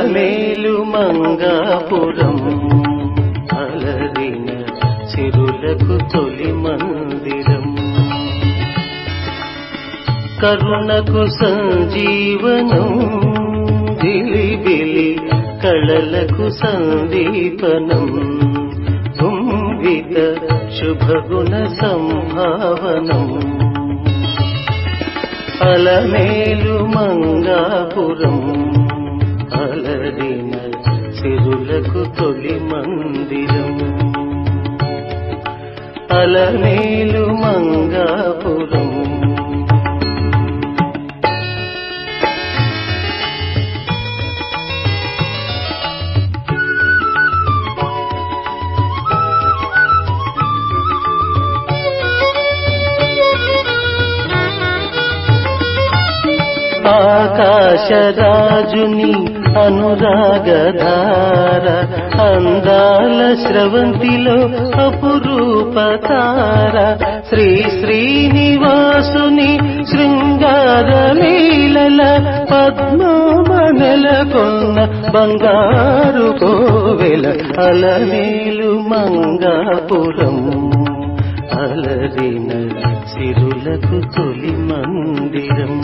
అలమేలు మంగాపురం అలరిన చిరులకు తొలి మందిరం కరుణకు సంజీవనం దిలిబిలి కళలకు సందీపనం కుంభిత శుభగుణ సంభావనం అలమేలు మంగాపురం అలరిన సిరులకు తొలి మందిరం అలమేలు మంగాపురం ఆకాశరాజుని అనురాగధార అందాల స్రవంతిలో అపురూపతార శ్రీ శ్రీనివాసుని శృంగార లీలల పద్మమనల కొన్న బంగారు కోవెల అలమేలు మంగాపురం అలరిన సిరులకు తొలి మందిరం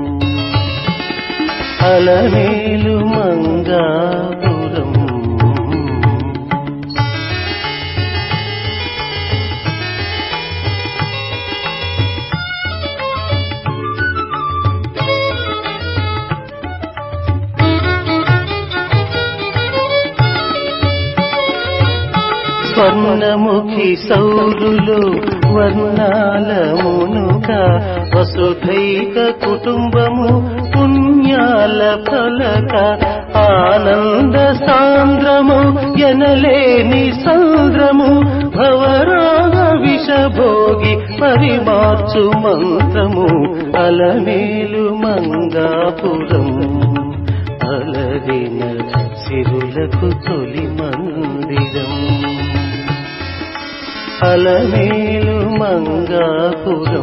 అలమేలు మంగాపురం స్వర్ణముఖి సౌరులు వర్ణాల మునుక వసుధైక కుటుంబము పుణ్యాల ఫలక ఆనంద సాంద్రము ఎనలేని సంద్రము భవరాగ విషభోగి పరిమార్చు మంత్రము అలమేలు మంగాపురం అలరిన సిరులకు తొలి మందిరం అలమేలు మంగాపురం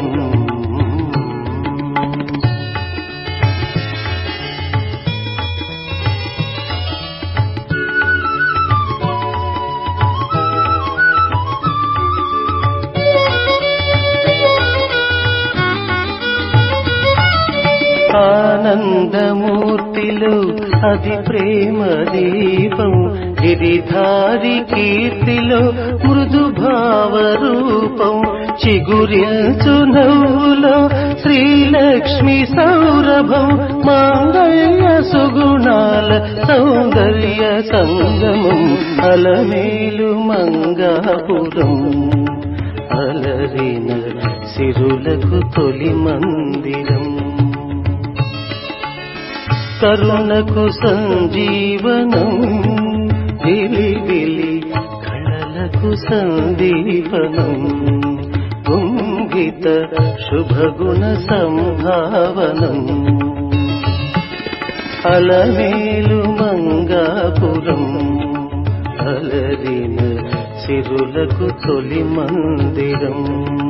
ఆనందమూర్తిలో అది ప్రేమ దీపం గిరిధారి కీర్తిలో మృదు భావ రూపం చిగురిల్చు నవ్వులో శ్రీలక్ష్మి సౌరభం మాంగళ్య సుగుణాల సౌందర్య సంగమం అలమేలు మంగాపురం అలరిన సిరులకు తొలి మందిరం కరుణకు సంజీవనం విలి కళలకు సందీపనం కుంగిత శుభగుణ సంభావనం అలమేలు మంగాపురం అలరిన సిరులకు తొలి మందిరం